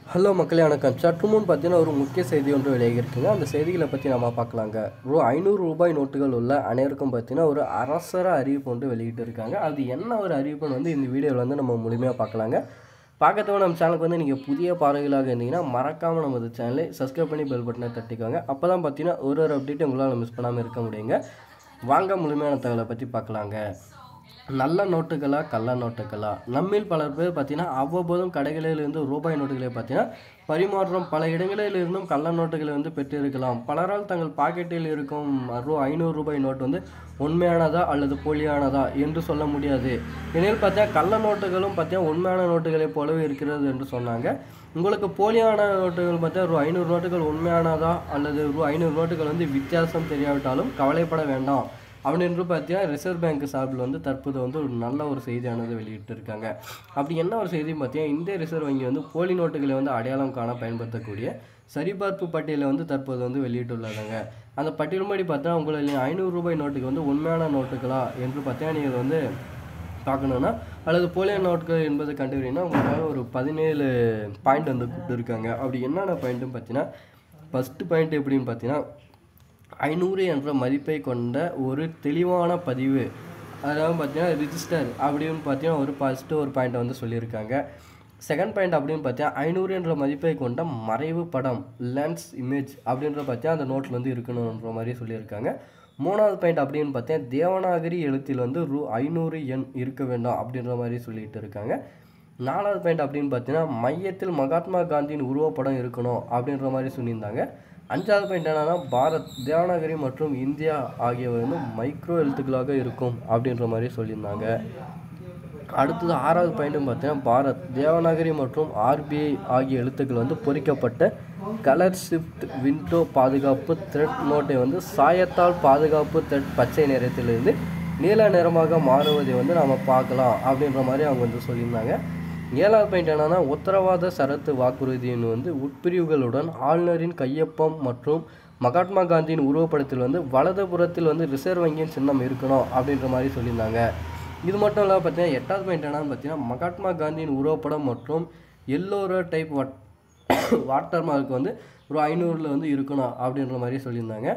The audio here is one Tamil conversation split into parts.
ஹலோ மக்களே வணக்கம் சற்று முன் பார்த்தீங்கன்னா ஒரு முக்கிய செய்தி ஒன்று வெளியாகிருக்குங்க அந்த செய்திகளை பற்றி நம்ம பார்க்கலாங்க ரூ ஐநூறு ரூபாய் நோட்டுகள் உள்ள அனைவருக்கும் பார்த்தீங்கன்னா ஒரு அரசர அறிவிப்பு ஒன்று வெளியிட்டு இருக்காங்க அது என்ன ஒரு அறிவிப்புன்னு வந்து இந்த வீடியோவில் வந்து நம்ம முழுமையாக பார்க்கலாங்க பார்க்கறதுக்கு நம்ம சேனலுக்கு வந்து நீங்கள் புதிய பார்வைகளாக இருந்தீங்கன்னா மறக்காமல் நமது சேனலை சப்ஸ்கிரைப் பண்ணி பெல் பட்டனை தட்டிக்கோங்க அப்போ தான் பார்த்தீங்கன்னா ஒரு ஒரு அப்டேட் உங்களால் மிஸ் பண்ணாமல் இருக்க முடியுங்க வாங்க முழுமையான தகவலை பற்றி பார்க்கலாங்க நல்ல நோட்டுகளா கள்ள நோட்டுகளா நம்மில் பலர் பேர் பார்த்தீங்கன்னா அவ்வப்போதும் கடைகளிலிருந்து ரூபாய் நோட்டுகளை பார்த்தீங்கன்னா பரிமாற்றம் பல இடங்களில் இருந்தும் கள்ள நோட்டுகளை வந்து பெற்றிருக்கலாம் பலரால் தங்கள் பாக்கெட்டில் இருக்கும் ரூ ஐநூறு ரூபாய் நோட்டு வந்து உண்மையானதா அல்லது போலியானதா என்று சொல்ல முடியாது எனில் பார்த்தா கள்ள நோட்டுகளும் பார்த்தீங்கன்னா உண்மையான நோட்டுகளைப் போலவே இருக்கிறது என்று சொன்னாங்க உங்களுக்கு போலியான நோட்டுகள் பார்த்தா ரூ ஐநூறு நோட்டுகள் உண்மையானதா அல்லது ரூ ஐநூறு நோட்டுகள் வந்து வித்தியாசம் தெரியாவிட்டாலும் கவலைப்பட வேண்டாம் அப்படின்னு பார்த்தீங்கன்னா ரிசர்வ் பேங்க் சார்பில் வந்து தற்போது வந்து ஒரு நல்ல ஒரு செய்தியானது வெளியிட்டிருக்காங்க அப்படி என்ன ஒரு செய்தி பார்த்தீங்கன்னா இந்திய ரிசர்வ் வங்கி வந்து போலி நோட்டுகளை வந்து அடையாளம் காண பயன்படுத்தக்கூடிய சரிபார்ப்பு பட்டியலை வந்து தற்போது வந்து வெளியிட்டுள்ளதாங்க அந்த பட்டியலும்படி பார்த்தா உங்களுடைய ஐநூறு ரூபாய் நோட்டுக்கு வந்து உண்மையான நோட்டுகளா என்று பார்த்தீங்கன்னா நீங்கள் வந்து பார்க்கணுன்னா அல்லது போலியோ நோட்கள் என்பதை கண்டுபிடிங்கன்னா உங்களுக்காக ஒரு பதினேழு பாயிண்ட் வந்து கொடுத்துருக்காங்க அப்படி என்னென்ன பாயிண்ட்டுன்னு பார்த்தீங்கன்னா ஃபஸ்ட்டு பாயிண்ட் எப்படின்னு பார்த்தீங்கன்னா ஐநூறு என்ற மதிப்பை கொண்ட ஒரு தெளிவான பதிவு அதாவது பார்த்தீங்கன்னா ரிஜிஸ்டர் அப்படின்னு பார்த்தீங்கன்னா ஒரு ஃபஸ்ட்டு ஒரு பாயிண்ட்டை வந்து சொல்லியிருக்காங்க செகண்ட் பாயிண்ட் அப்படின்னு பார்த்தீங்கன்னா ஐநூறு என்ற மதிப்பை கொண்ட மறைவு படம் லென்ஸ் இமேஜ் அப்படின்ற பார்த்தீங்கன்னா அந்த நோட்டில் வந்து இருக்கணுன்ற மாதிரி சொல்லியிருக்காங்க மூணாவது பாயிண்ட் அப்படின்னு பார்த்தீங்கன்னா தேவநாகரி எழுத்தில் வந்து ரூ ஐநூறு எண் இருக்க வேண்டும் அப்படின்ற மாதிரி சொல்லிட்டு இருக்காங்க நாலாவது பாயிண்ட் அப்படின்னு பார்த்தீங்கன்னா மையத்தில் மகாத்மா காந்தியின் உருவப்படம் இருக்கணும் அப்படின்ற மாதிரி சொல்லியிருந்தாங்க அஞ்சாவது பாயிண்ட் என்னன்னா பாரத் தேவநாகரி மற்றும் இந்தியா ஆகியவை வந்து மைக்ரோ எழுத்துக்களாக இருக்கும் அப்படின்ற மாதிரி சொல்லியிருந்தாங்க அடுத்தது ஆறாவது பாயிண்ட்டும் பார்த்தீங்கன்னா பாரத் தேவநாகரி மற்றும் ஆர்பிஐ ஆகிய எழுத்துக்கள் வந்து பொறிக்கப்பட்ட கலர் ஷிஃப்ட் விண்டோ பாதுகாப்பு த்ரெட் நோட்டை வந்து சாயத்தால் பாதுகாப்பு த்ரெட் பச்சை நிறத்திலிருந்து நீல நிறமாக மாறுவதை வந்து நாம் பார்க்கலாம் அப்படின்ற மாதிரி அவங்க வந்து சொல்லியிருந்தாங்க ஏழாவது பாயிண்ட் என்னன்னா உத்தரவாத சரத்து வாக்குறுதியின் வந்து உட்பிரிவுகளுடன் ஆளுநரின் கையொப்பம் மற்றும் மகாத்மா காந்தியின் உருவப்படத்தில் வந்து வலதுபுறத்தில் வந்து ரிசர்வ் வங்கியின் சின்னம் இருக்கணும் அப்படின்ற மாதிரி சொல்லியிருந்தாங்க இது மட்டும் இல்லாமல் பார்த்தீங்கன்னா எட்டாவது பாயிண்ட் என்னன்னு பார்த்தீங்கன்னா மகாத்மா காந்தியின் உருவப்படம் மற்றும் எல்லோரோ டைப் வாட் வாட்டர் மார்க் வந்து ஒரு ஐநூறில் வந்து இருக்கணும் அப்படின்ற மாதிரி சொல்லியிருந்தாங்க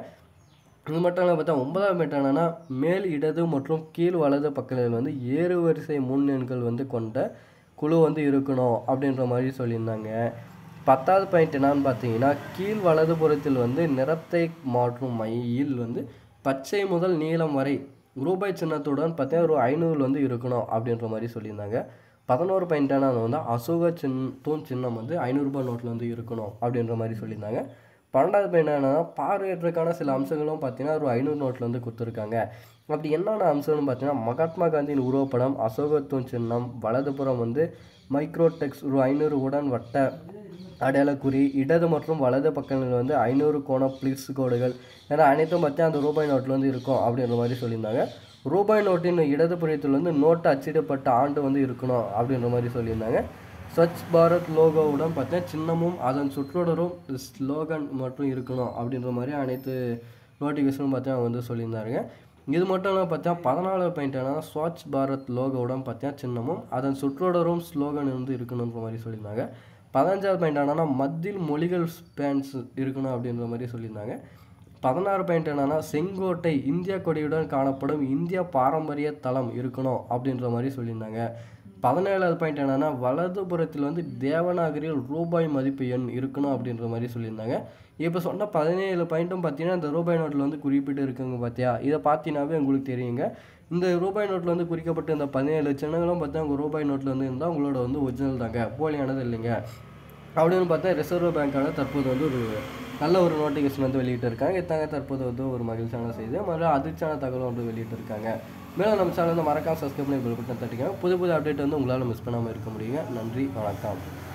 இது மட்டும் இல்லாமல் பார்த்தா ஒன்பதாம் பாயிண்ட் என்னன்னா மேல் இடது மற்றும் கீழ் வலது பக்கத்தில் வந்து ஏறு வரிசை முன் எண்கள் வந்து கொண்ட குழு வந்து இருக்கணும் அப்படின்ற மாதிரி சொல்லியிருந்தாங்க பத்தாவது பாயிண்ட் என்னன்னு பார்த்தீங்கன்னா கீழ் வலதுபுறத்தில் வந்து நிறத்தை மாற்றும் மையில் வந்து பச்சை முதல் நீலம் வரை ரூபாய் சின்னத்துடன் பார்த்தீங்கன்னா ஒரு ஐநூறு வந்து இருக்கணும் அப்படின்ற மாதிரி சொல்லியிருந்தாங்க பதினோரு பாயிண்ட் என்னன்னு வந்து அசோக சின் தூண் சின்னம் வந்து ஐநூறுரூபா நோட்டில் வந்து இருக்கணும் அப்படின்ற மாதிரி சொல்லியிருந்தாங்க பன்னெண்டாவது பாயிண்ட் என்னன்னா பார்வையற்றக்கான சில அம்சங்களும் பார்த்தீங்கன்னா ஒரு ஐநூறு நோட்டில் வந்து கொடுத்துருக்காங்க அப்படி என்னென்ன அம்சம்னு பார்த்தீங்கன்னா மகாத்மா காந்தியின் உருவப்படம் அசோகத்தூண் சின்னம் வலதுபுறம் வந்து மைக்ரோடெக்ஸ் ஒரு ஐநூறு உடன் வட்ட அடையாளக்குறி இடது மற்றும் வலது பக்கங்களில் வந்து ஐநூறு கோண பிளிக்ஸ் கோடுகள் ஏன்னா அனைத்தும் பார்த்தீங்கன்னா அந்த ரூபாய் நோட்டில் வந்து இருக்கும் அப்படின்ற மாதிரி சொல்லியிருந்தாங்க ரூபாய் நோட்டின் இடது புறத்தில் வந்து நோட்டு அச்சிடப்பட்ட ஆண்டு வந்து இருக்கணும் அப்படின்ற மாதிரி சொல்லியிருந்தாங்க ஸ்வச் பாரத் லோகோவுடன் பார்த்தீங்கன்னா சின்னமும் அதன் சுற்றுடரும் ஸ்லோகன் மட்டும் இருக்கணும் அப்படின்ற மாதிரி அனைத்து நோட்டிஃபிகேஷனும் பார்த்தீங்கன்னா வந்து சொல்லியிருந்தாருங்க இது மட்டும் இல்லாமல் பார்த்தா பதினாலாவது பாயிண்ட் என்னன்னா ஸ்வச் பாரத் லோகோவுடன் பார்த்தீங்கன்னா சின்னமும் அதன் சுற்றுடரும் ஸ்லோகன் வந்து இருக்கணுன்ற மாதிரி சொல்லியிருந்தாங்க பதினஞ்சாவது பாயிண்ட் என்னன்னா மத்தியில் மொழிகள் ஸ்பேன்ஸ் இருக்கணும் அப்படின்ற மாதிரி சொல்லியிருந்தாங்க பதினாறு பாயிண்ட் என்னன்னா செங்கோட்டை இந்திய கொடியுடன் காணப்படும் இந்திய பாரம்பரிய தளம் இருக்கணும் அப்படின்ற மாதிரி சொல்லியிருந்தாங்க பதினேழாவது பாயிண்ட் என்னன்னா வலதுபுறத்தில் வந்து தேவநாகரியில் ரூபாய் மதிப்பு எண் இருக்கணும் அப்படின்ற மாதிரி சொல்லியிருந்தாங்க இப்போ சொன்ன பதினேழு பாயிண்ட்டும் பார்த்தீங்கன்னா இந்த ரூபாய் நோட்டில் வந்து குறிப்பிட்டு இருக்குங்க பார்த்தியா இதை பார்த்தீங்கன்னாவே உங்களுக்கு தெரியுங்க இந்த ரூபாய் நோட்டில் வந்து குறிக்கப்பட்ட இந்த பதினேழு சின்னங்களும் பார்த்தா உங்கள் ரூபாய் நோட்டில் வந்து இருந்தால் உங்களோட வந்து ஒரிஜினல் தாங்க போலியானது இல்லைங்க அப்படின்னு பார்த்தா ரிசர்வ் பேங்க்கான தற்போது வந்து ஒரு நல்ல ஒரு நோட்டிஃபிகேஷன் வந்து வெளியிட்டு இருக்காங்க இதாங்க தற்போது வந்து ஒரு மகிழ்ச்சியான செய்தி மறுபடியும் அதிர்ச்சியான தகவல் வந்து வெளியிட்டு இருக்காங்க மேலும் நம்ம சேனல் வந்து மறக்காம சப்ஸ்கிரைப் பண்ணி பெல் பட்டன் தட்டிங்க புது புது அப்டேட் வந்து உங்களால் மிஸ் பண்ணாமல் இருக்க முடியுங்க நன்றி வணக்கம்